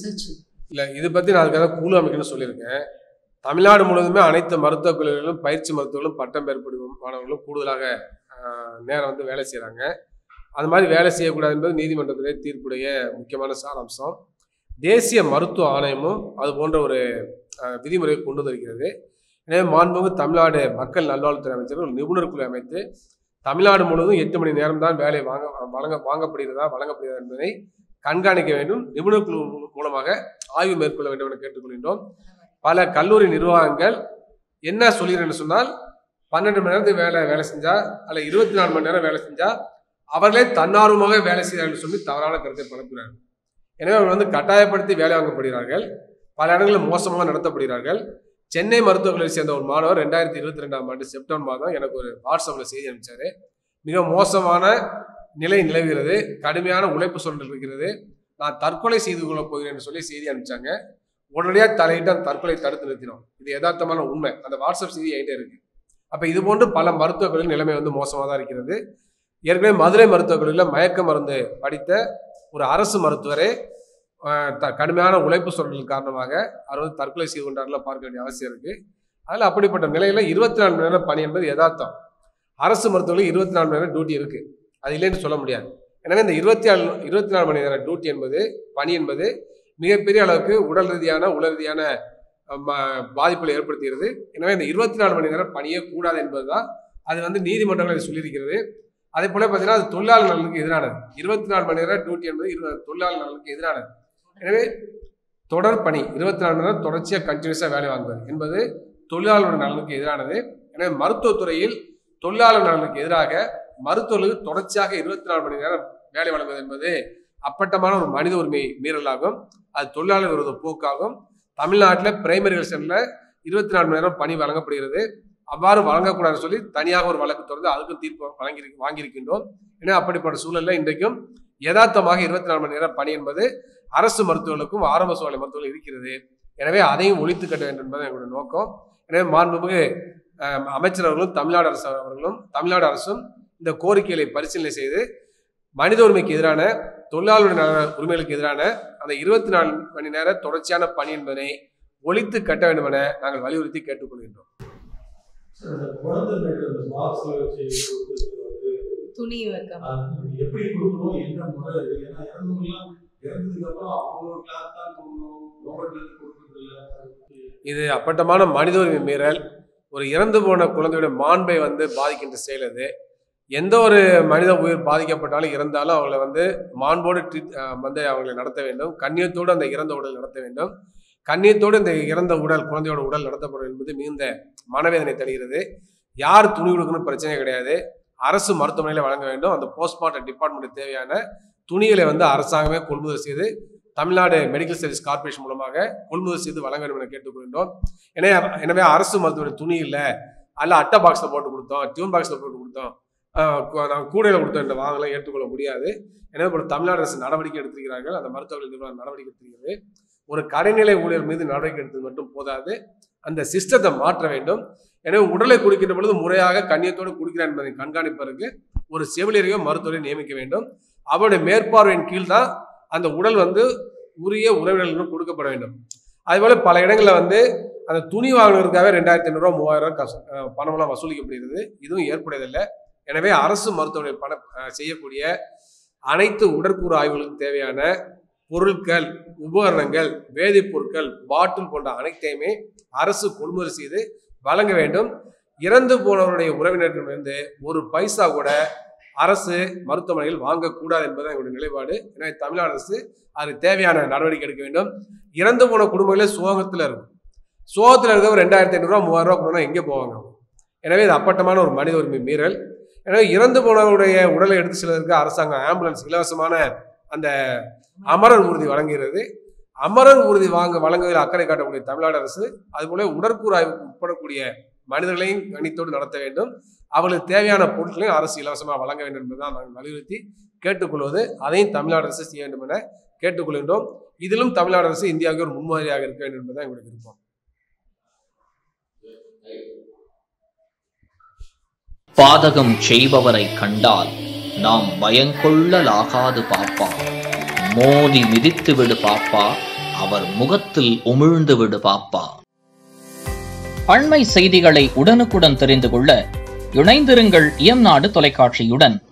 research இல்லை இது பற்றி நான் அதுக்காக குழு அமைக்கணும்னு சொல்லியிருக்கேன் தமிழ்நாடு முழுவதுமே அனைத்து மருத்துவக் கல்லூரிகளும் பயிற்சி மருத்துவர்களும் பட்டம் பெறப்படும் மாணவர்களும் கூடுதலாக ஆஹ், நேரம் வந்து வேலை செய்கிறாங்க அது மாதிரி வேலை செய்யக்கூடாது என்பது நீதிமன்றத்துடைய தீர்ப்புடைய முக்கியமான சாராம்சம் தேசிய மருத்துவ ஆணையமும் அது போன்ற ஒரு ஆஹ், விதிமுறையை கொண்டு வந்திருக்கிறது எனவே மாண்புமிகு தமிழ்நாடு மக்கள் நல்வாழ்வுத்துறை அமைச்சர் ஒரு நிபுணர் குழு அமைத்து தமிழ்நாடு முழுவதும் எட்டு மணி நேரம் தான் வேலை வாங்க வழங்க வாங்கப்படுகிறதா வழங்கப்படுகிறதா என்பதை கண்காணிக்க வேண்டும் நிபுணர் குழு மூலமாக ஆய்வு மேற்கொள்ள வேண்டும் என கேட்டுக்கொள்கின்றோம் பல கல்லூரி நிர்வாகங்கள் என்ன சொல்கிறேன்னு சொன்னால் பன்னெண்டு மணி நேரத்துக்கு வேலை வேலை செஞ்சா அல்ல இருபத்தி நாலு மணி நேரம் வேலை செஞ்சா அவர்களே தன்னார்வமாக வேலை செய்கிறார்கள் சொல்லி தவறான கருத்தை பரப்புகிறார்கள் எனவே அவர்கள் வந்து கட்டாயப்படுத்தி வேலை வாங்கப்படுகிறார்கள் பல இடங்களில் மோசமாக நடத்தப்படுகிறார்கள் சென்னை மருத்துவக் கல்லூரியை சேர்ந்த ஒரு மாணவர் ரெண்டாயிரத்தி இருபத்தி ரெண்டாம் ஆண்டு செப்டம்பர் மாதம் எனக்கு ஒரு வாட்ஸ்அப்பில் செய்தி அனுப்பிச்சாரு மிக மோசமான நிலை நிலவுகிறது கடுமையான உழைப்பு சூழல் இருக்கிறது நான் தற்கொலை செய்து கொள்ள போகிறேன்னு சொல்லி செய்தி அனுப்பிச்சாங்க உடனடியாக தலையிட்டு அந்த தற்கொலை தடுத்து நிறுத்தினோம் இது யதார்த்தமான உண்மை அந்த வாட்ஸ்அப் செய்தி என்கிட்ட இருக்கு அப்போ இது போன்று பல மருத்துவக் கல்லூரியில் நிலைமை வந்து மோசமாக தான் இருக்கிறது ஏற்கனவே மதுரை மருத்துவக் கல்லூரியில் மயக்க மருந்து படித்த ஒரு அரசு மருத்துவரே ஆஹ், த கடுமையான உழைப்பு சூழல் காரணமாக அவர் வந்து தற்கொலை செய்து கொண்டாரில் பார்க்க வேண்டிய அவசியம் இருக்கு அதில் அப்படிப்பட்ட நிலையில் இருபத்தி நாலு மணி நேரம் பணி என்பது யதார்த்தம் அரசு மருத்துவர்களுக்கு இருபத்தி நாலு மணி நேரம் டியூட்டி இருக்கு அது இல்லைன்னு சொல்ல முடியாது எனவே இந்த இருபத்தி நாலு இருபத்தி நாலு மணி நேரம் டியூட்டி என்பது பணி என்பது மிகப்பெரிய அளவுக்கு உடல் ரீதியான உடல் ரீதியான அஹ், ம- பாதிப்புகளை ஏற்படுத்துகிறது எனவே இந்த இருபத்தி நாலு மணி நேரம் பணியே கூடாது என்பதுதான் அது வந்து நீதிமன்றங்கள் இதை சொல்லியிருக்கிறது அதே போல பார்த்தீங்கன்னா அது தொழிலாளர் நலனுக்கு எதிரானது இருபத்தி நாலு மணி நேரம் டியூட்டி என்பது இரு தொழிலாளர் நலனுக்கு எதிரானது எனவே தொடர் பணி இருபத்தி நாலு மணி நேரம் தொடர்ச்சியாக கண்டினியூஸாக வேலை வாங்குவது என்பது தொழிலாளர் நலனுக்கு எதிரானது எனவே மருத்துவத்துறையில் தொழிலாளர் நலனுக்கு எதிராக மருத்துவர்களுக்கு தொடர்ச்சியாக இருபத்தி நாலு மணி நேரம் வேலை வழங்குவது என்பது அப்பட்டமான ஒரு மனித உரிமை மீறலாகும் அது தொழிலாளர் விரோத போக்காகும் தமிழ்நாட்டில் பிரைமரி ஹெல்த் சென்டரில் இருபத்தி நாலு மணி நேரம் பணி வழங்கப்படுகிறது அவ்வாறு வழங்கக்கூடாதுன்னு சொல்லி தனியாக ஒரு வழக்கு தொடர்ந்து அதுக்கும் தீர்ப்பு வழங்கி வாங்கியிருக்கின்றோம் ஏன்னா அப்படிப்பட்ட சூழலில் இன்றைக்கும் யதார்த்தமாக இருபத்தி நாலு மணி நேரம் பணி என்பது அரசு மருத்துவர்களுக்கும் ஆரம்ப சுகாதார மருத்துவர்கள் இருக்கிறது எனவே அதையும் ஒழித்து கட்ட வேண்டும் என்பது எங்களுடைய நோக்கம் எனவே மாண்புமிகு அஹ், அமைச்சர் அவர்களும் தமிழ்நாடு அரசு அவர்களும் தமிழ்நாடு அரசும் இந்த கோரிக்கைகளை பரிசீலனை செய்து மனித உரிமைக்கு எதிரான தொழிலாளர் நல உரிமைகளுக்கு எதிரான அந்த இருபத்தி நாலு மணி நேர தொடர்ச்சியான பணி என்பதனை ஒழித்து கட்ட வேண்டும் என நாங்கள் வலியுறுத்தி கேட்டுக்கொள்கின்றோம் சார், இந்த குழந்தை பேர் அந்த பாக்ஸ்ல வச்சு கொடுத்தது வந்து துணி வைக்க அது எப்படி கொடுக்கணும் என்ன முறை அது ஏன்னா இறந்தவங்கலாம் இறந்ததுக்கு அப்புறம் அவங்க கிளாஸ் தான் கொடுக்கணும் கவர்மெண்ட்ல இருந்து கொடுக்கறது இல்ல அதை பத்தி இது அப்பட்டமான மனித உரிமை மீறல் ஒரு இறந்து போன குழந்தையுடைய மாண்பை வந்து பாதிக்கின்ற செயல் அது எந்த ஒரு மனித உயிர் பாதிக்கப்பட்டாலும் இறந்தாலும் அவங்களை வந்து மாண்போடு ட்ரீட் வந்து அவங்களை நடத்த வேண்டும் கண்ணியத்தோடு அந்த இறந்த உடல் நடத்த வேண்டும் கண்ணியத்தோடு இந்த இறந்த உடல் குழந்தையோட உடல் நடத்தப்படும் என்பது மிகுந்த மனவேதனை தருகிறது யார் துணி கொடுக்கணும் பிரச்சனை கிடையாது அரசு மருத்துவமனையில் வழங்க வேண்டும் அந்த போஸ்ட்மார்ட்டம் டிபார்ட்மெண்ட் தேவையான துணிகளை வந்து அரசாங்கமே கொள்முதல் செய்து தமிழ்நாடு மெடிக்கல் சர்வீஸ் கார்ப்பரேஷன் மூலமாக கொள்முதல் செய்து வழங்க வேண்டும் என கேட்டுக்கொள்கின்றோம் எனவே எனவே அரசு மருத்துவமனை துணி இல்லை அல்ல அட்டை பாக்ஸில் போட்டு கொடுத்தோம் டியூன் பாக்ஸில் போட்டு கொடுத்தோம் ஆஹ் கு- நாங்கள் கூடையில் கொடுத்தோம் என்ற வாங்கலாம் ஏற்றுக்கொள்ள முடியாது எனவே இப்போ தமிழ்நாடு அரசு நடவடிக்கை எடுத்திருக்கிறார்கள் அந்த மருத்துவர்கள் நிறுவனம் நடவடிக்கை எடுத்திருக்கிறது ஒரு கடைநிலை ஊழியர் மீது நடவடிக்கை எடுத்தது மட்டும் போதாது அந்த சிஸ்டத்தை மாற்ற வேண்டும் எனவே உடலை குடிக்கின்ற பொழுது முறையாக கண்ணியத்தோடு குடிக்கிறார் என்பதை கண்காணிப்பதற்கு ஒரு செவிலியரையோ மருத்துவரையோ நியமிக்க வேண்டும் அவருடைய மேற்பார்வையின் கீழ் தான் அந்த உடல் வந்து உரிய உறவினர்களுக்கு கொடுக்கப்பட வேண்டும் அதேபோல பல இடங்களில் வந்து அந்த துணி வாங்குறதுக்காகவே ரெண்டாயிரத்தி ஐநூறுரூவா மூவாயிரம் கச அஹ் பணமெல்லாம் வசூலிக்கப்படுகிறது இதுவும் ஏற்புடையதில்லை எனவே அரசு மருத்துவமனை பண அஹ் செய்யக்கூடிய அனைத்து உடற்கூறு ஆய்வுகளுக்கு தேவையான பொருட்கள் உபகரணங்கள் வேதிப்பொருட்கள் பாட்டில் போன்ற அனைத்தையுமே அரசு கொள்முதல் செய்து வழங்க வேண்டும் இறந்து போனவருடைய உறவினர்களிடமிருந்து ஒரு பைசா கூட அரசு மருத்துவமனையில் வாங்கக்கூடாது என்பது எங்களுடைய நிலைப்பாடு எனவே தமிழ்நாடு அரசு அதுக்கு தேவையான நடவடிக்கை எடுக்க வேண்டும் இறந்து போன குடும்பங்களே சோகத்தில் இருக்கும் சோகத்தில் இருக்கிற ரெண்டாயிரத்தி ஐநூறுரூவா மூவாயிரம் ரூபா கொடுனா எங்கே போவாங்க எனவே இது அப்பட்டமான ஒரு மனித உரிமை மீறல் எனவே இறந்து போனவருடைய உடலை எடுத்து செல்வதற்கு அரசாங்கம் ஆம்புலன்ஸ் இலவசமான அந்த அமரர் ஊர்தி வழங்குகிறது அமரர் ஊர்தி வாங்க வழங்குவதில் அக்கறை காட்டக்கூடிய தமிழ்நாடு அரசு அதுபோல உடற்கூறு ஆய்வுக்கு உட்படக்கூடிய மனிதர்களையும் கணித்தோடு நடத்த வேண்டும் அவர்களுக்கு தேவையான பொருட்களையும் அரசு இலவசமாக வழங்க வேண்டும் என்பதுதான் நாங்கள் வலியுறுத்தி கேட்டுக்கொள்வது அதையும் தமிழ்நாடு அரசு செய்ய வேண்டும் என கேட்டுக்கொள்கின்றோம் இதிலும் தமிழ்நாடு அரசு இந்தியாவுக்கு ஒரு முன்மாதிரியாக இருக்க வேண்டும் என்பதுதான் எங்களுடைய விருப்பம் பாதகம் செய்பவரை கண்டால் நாம் பயங்கொள்ளலாகாது பாப்பா மோதி மிதித்து விடு பாப்பா அவர் முகத்தில் உமிழ்ந்து விடு பாப்பா அண்மை செய்திகளை உடனுக்குடன் தெரிந்து கொள்ள இணைந்திருங்கள் இயம்நாடு தொலைக்காட்சியுடன்